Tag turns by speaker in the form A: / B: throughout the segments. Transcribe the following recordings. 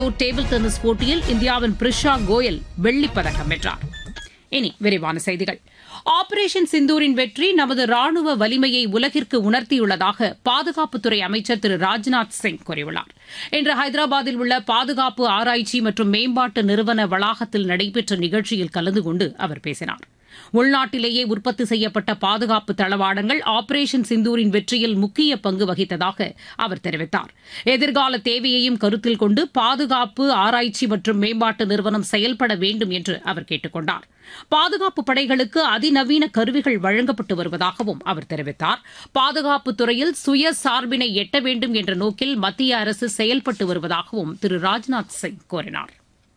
A: table tennis போட்டியில் இந்தியாவின் பிரிஷா கோயல் வெள்ளிப் பதக்கம் வென்றார் இனி விரிவான செய்திகள் ஆபரேஷன் சிந்தூரின் வெற்றி நமது ராணுவ வலிமையை உலகிற்கு உணர்த்தியுள்ளதாக பாதுகாப்புத்துறை அமைச்சர் திரு ராஜ்நாத் சிங் கூறியுள்ளார் இன்று ஹைதராபாத்தில் உள்ள பாதுகாப்பு ஆராய்ச்சி மற்றும் மேம்பாட்டு நிறுவன வளாகத்தில் நடைபெற்ற நிகழ்ச்சியில் கலந்து கொண்டு அவர் பேசினார் உள்நாட்டிலேயே உற்பத்தி செய்யப்பட்ட பாதுகாப்பு தளவாடங்கள் ஆபரேஷன் சிந்தூரின் வெற்றியில் முக்கிய பங்கு வகித்ததாக அவர் தெரிவித்தார் எதிர்கால தேவையையும் கருத்தில் கொண்டு பாதுகாப்பு ஆராய்ச்சி மற்றும் மேம்பாட்டு நிறுவனம் செயல்பட வேண்டும் என்று அவர் கேட்டுக் கொண்டார் பாதுகாப்பு படைகளுக்கு அதிநவீன கருவிகள் வழங்கப்பட்டு வருவதாகவும் அவர் தெரிவித்தார் பாதுகாப்பு துறையில் சுயசார்பினை எட்ட வேண்டும் என்ற நோக்கில் மத்திய அரசு செயல்பட்டு வருவதாகவும் திரு ராஜ்நாத் சிங் கூறினார்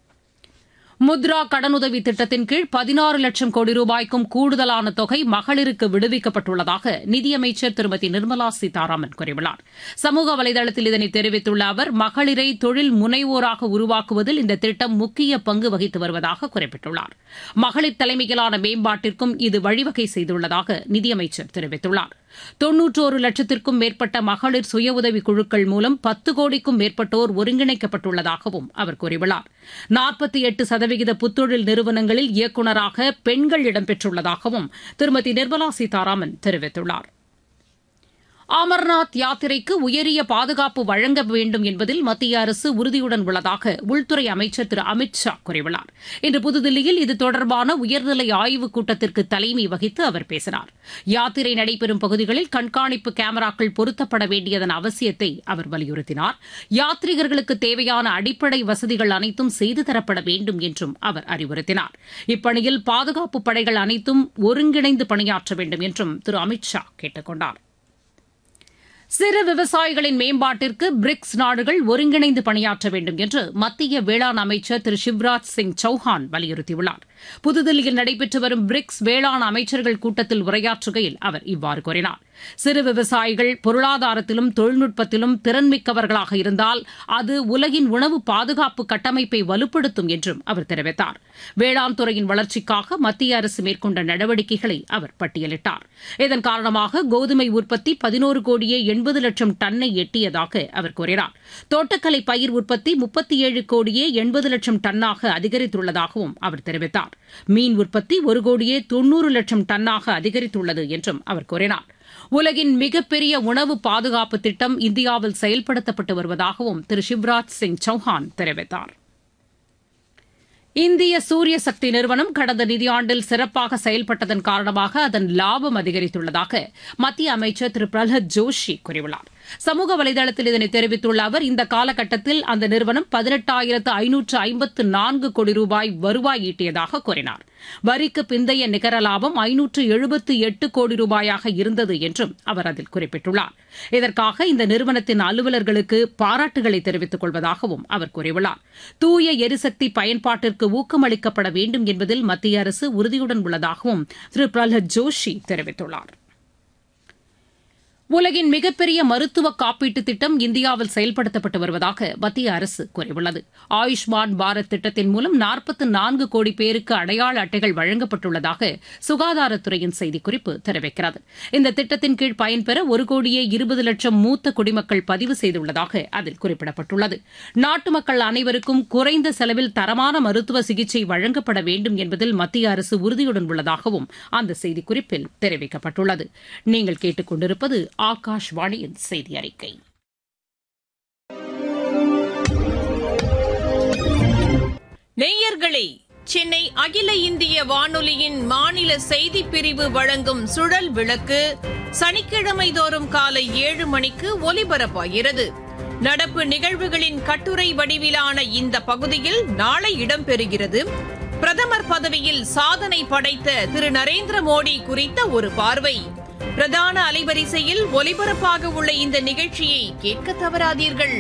A: முத்ரா கடனுதவி திட்டத்தின் கீழ் பதினாறு லட்சம் கோடி ரூபாய்க்கும் கூடுதலான தொகை மகளிருக்கு விடுவிக்கப்பட்டுள்ளதாக நிதியமைச்சர் திருமதி நிர்மலா சீதாராமன் கூறியுள்ளார் சமூக வலைதளத்தில் இதனை தெரிவித்துள்ள அவர் மகளிரை தொழில் முனைவோராக உருவாக்குவதில் இந்த திட்டம் முக்கிய பங்கு வகித்து வருவதாக குறிப்பிட்டுள்ளார் மகளிர் தலைமையிலான மேம்பாட்டிற்கும் இது வழிவகை செய்துள்ளதாக நிதியமைச்சர் தெரிவித்துள்ளார் தொன்னூற்றோரு லட்சத்திற்கும் மேற்பட்ட மகளிர் சுய உதவி குழுக்கள் மூலம் பத்து கோடிக்கும் மேற்பட்டோர் ஒருங்கிணைக்கப்பட்டுள்ளதாகவும் அவர் கூறியுள்ளார் நாற்பத்தி எட்டு சதவிகித புத்தொழில் நிறுவனங்களில் இயக்குநராக பெண்கள் இடம்பெற்றுள்ளதாகவும் திருமதி நிர்மலா சீதாராமன் தெரிவித்துள்ளார் அமர்நாத் யாத்திரைக்கு உயரிய பாதுகாப்பு வழங்க வேண்டும் என்பதில் மத்திய அரசு உறுதியுடன் உள்ளதாக உள்துறை அமைச்சர் திரு அமித் ஷா கூறியுள்ளார் இன்று புதுதில்லியில் இது தொடர்பான உயர்நிலை ஆய்வுக் கூட்டத்திற்கு தலைமை வகித்து அவர் பேசினார் யாத்திரை நடைபெறும் பகுதிகளில் கண்காணிப்பு கேமராக்கள் பொருத்தப்பட வேண்டியதன் அவசியத்தை அவர் வலியுறுத்தினார் யாத்ரீகர்களுக்கு தேவையான அடிப்படை வசதிகள் அனைத்தும் செய்து தரப்பட வேண்டும் என்றும் அவர் அறிவுறுத்தினார் இப்பணியில் பாதுகாப்பு படைகள் அனைத்தும் ஒருங்கிணைந்து பணியாற்ற வேண்டும் என்றும் திரு அமித் ஷா கேட்டுக் கொண்டார் சிறு விவசாயிகளின் மேம்பாட்டிற்கு பிரிக்ஸ் நாடுகள் ஒருங்கிணைந்து பணியாற்ற வேண்டும் என்று மத்திய வேளாண் அமைச்சர் திரு சிவராஜ் சிங் சௌஹான் வலியுறுத்தியுள்ளார் புதுதில்லியில் நடைபெற்று வரும் பிரிக்ஸ் வேளாண் அமைச்சர்கள் கூட்டத்தில் உரையாற்றுகையில் அவர் இவ்வாறு கூறினார் சிறு விவசாயிகள் பொருளாதாரத்திலும் தொழில்நுட்பத்திலும் திறன்மிக்கவர்களாக இருந்தால் அது உலகின் உணவு பாதுகாப்பு கட்டமைப்பை வலுப்படுத்தும் என்றும் அவர் தெரிவித்தார் வேளாண் துறையின் வளர்ச்சிக்காக மத்திய அரசு மேற்கொண்ட நடவடிக்கைகளை அவர் பட்டியலிட்டார் இதன் காரணமாக கோதுமை உற்பத்தி பதினோரு கோடியே எண்பது லட்சம் டன்னை எட்டியதாக அவர் கூறினார் தோட்டக்கலை பயிர் உற்பத்தி முப்பத்தி ஏழு கோடியே எண்பது லட்சம் டன்னாக அதிகரித்துள்ளதாகவும் அவர் தெரிவித்தார் மீன் உற்பத்தி ஒரு கோடியே தொன்னூறு லட்சம் டன்னாக அதிகரித்துள்ளது என்றும் அவர் கூறினார் உலகின் மிகப்பெரிய உணவு பாதுகாப்பு திட்டம் இந்தியாவில் செயல்படுத்தப்பட்டு வருவதாகவும் திரு சிவராஜ் சிங் சௌஹான் தெரிவித்தார் இந்திய சூரிய சக்தி நிறுவனம் கடந்த நிதியாண்டில் சிறப்பாக செயல்பட்டதன் காரணமாக அதன் லாபம் அதிகரித்துள்ளதாக மத்திய அமைச்சர் திரு பிரஹ்லாத் ஜோஷி கூறியுள்ளார் சமூக வலைதளத்தில் இதனை தெரிவித்துள்ள அவர் இந்த காலகட்டத்தில் அந்த நிறுவனம் பதினெட்டாயிரத்து ஐநூற்று ஐம்பத்து நான்கு கோடி ரூபாய் வருவாய் ஈட்டியதாக கூறினார் வரிக்கு பிந்தைய நிகர லாபம் ஐநூற்று எழுபத்து எட்டு கோடி ரூபாயாக இருந்தது என்றும் அவர் அதில் குறிப்பிட்டுள்ளார் இதற்காக இந்த நிறுவனத்தின் அலுவலர்களுக்கு பாராட்டுகளை தெரிவித்துக் கொள்வதாகவும் அவர் கூறியுள்ளார் தூய எரிசக்தி பயன்பாட்டிற்கு ஊக்கமளிக்கப்பட வேண்டும் என்பதில் மத்திய அரசு உறுதியுடன் உள்ளதாகவும் திரு பிரஹ்லாத் ஜோஷி தெரிவித்துள்ளார் உலகின் மிகப்பெரிய மருத்துவ காப்பீட்டு திட்டம் இந்தியாவில் செயல்படுத்தப்பட்டு வருவதாக மத்திய அரசு கூறியுள்ளது ஆயுஷ்மான் பாரத் திட்டத்தின் மூலம் நாற்பத்து நான்கு கோடி பேருக்கு அடையாள அட்டைகள் வழங்கப்பட்டுள்ளதாக சுகாதாரத்துறையின் செய்திக்குறிப்பு தெரிவிக்கிறது இந்த திட்டத்தின் கீழ் பயன்பெற ஒரு கோடியே இருபது லட்சம் மூத்த குடிமக்கள் பதிவு செய்துள்ளதாக அதில் குறிப்பிடப்பட்டுள்ளது நாட்டு மக்கள் அனைவருக்கும் குறைந்த செலவில் தரமான மருத்துவ சிகிச்சை வழங்கப்பட வேண்டும் என்பதில் மத்திய அரசு உறுதியுடன் உள்ளதாகவும் அந்த செய்திக்குறிப்பில் தெரிவிக்கப்பட்டுள்ளது நீங்கள் கேட்டுக் கொண்டிருப்பது ஆகாஷ்வாணியின் செய்தி அறிக்கை
B: நேயர்களே சென்னை அகில இந்திய வானொலியின் மாநில செய்திப் பிரிவு வழங்கும் சுழல் விளக்கு சனிக்கிழமை தோறும் காலை ஏழு மணிக்கு ஒலிபரப்பாகிறது நடப்பு நிகழ்வுகளின் கட்டுரை வடிவிலான இந்த பகுதியில் நாளை இடம்பெறுகிறது பிரதமர் பதவியில் சாதனை படைத்த திரு நரேந்திர மோடி குறித்த ஒரு பார்வை பிரதான அலைவரிசையில் ஒலிபரப்பாக உள்ள இந்த நிகழ்ச்சியை கேட்க தவறாதீர்கள்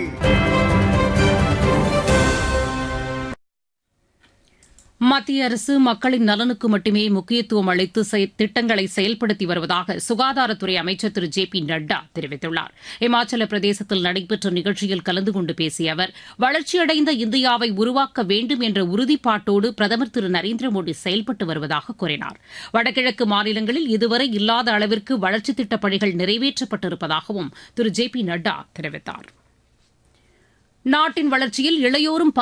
A: மத்திய அரசு மக்களின் நலனுக்கு மட்டுமே முக்கியத்துவம் அளித்து திட்டங்களை செயல்படுத்தி வருவதாக சுகாதாரத்துறை அமைச்சர் திரு ஜே பி நட்டா தெரிவித்துள்ளார் இமாச்சல பிரதேசத்தில் நடைபெற்ற நிகழ்ச்சியில் கலந்து கொண்டு பேசிய அவர் வளர்ச்சியடைந்த இந்தியாவை உருவாக்க வேண்டும் என்ற உறுதிப்பாட்டோடு பிரதமர் திரு நரேந்திர மோடி செயல்பட்டு வருவதாக கூறினார் வடகிழக்கு மாநிலங்களில் இதுவரை இல்லாத அளவிற்கு வளர்ச்சித் திட்டப் பணிகள் நிறைவேற்றப்பட்டிருப்பதாகவும் திரு ஜே பி நட்டா தெரிவித்தாா் நாட்டின் வளர்ச்சியில் இளையோரும்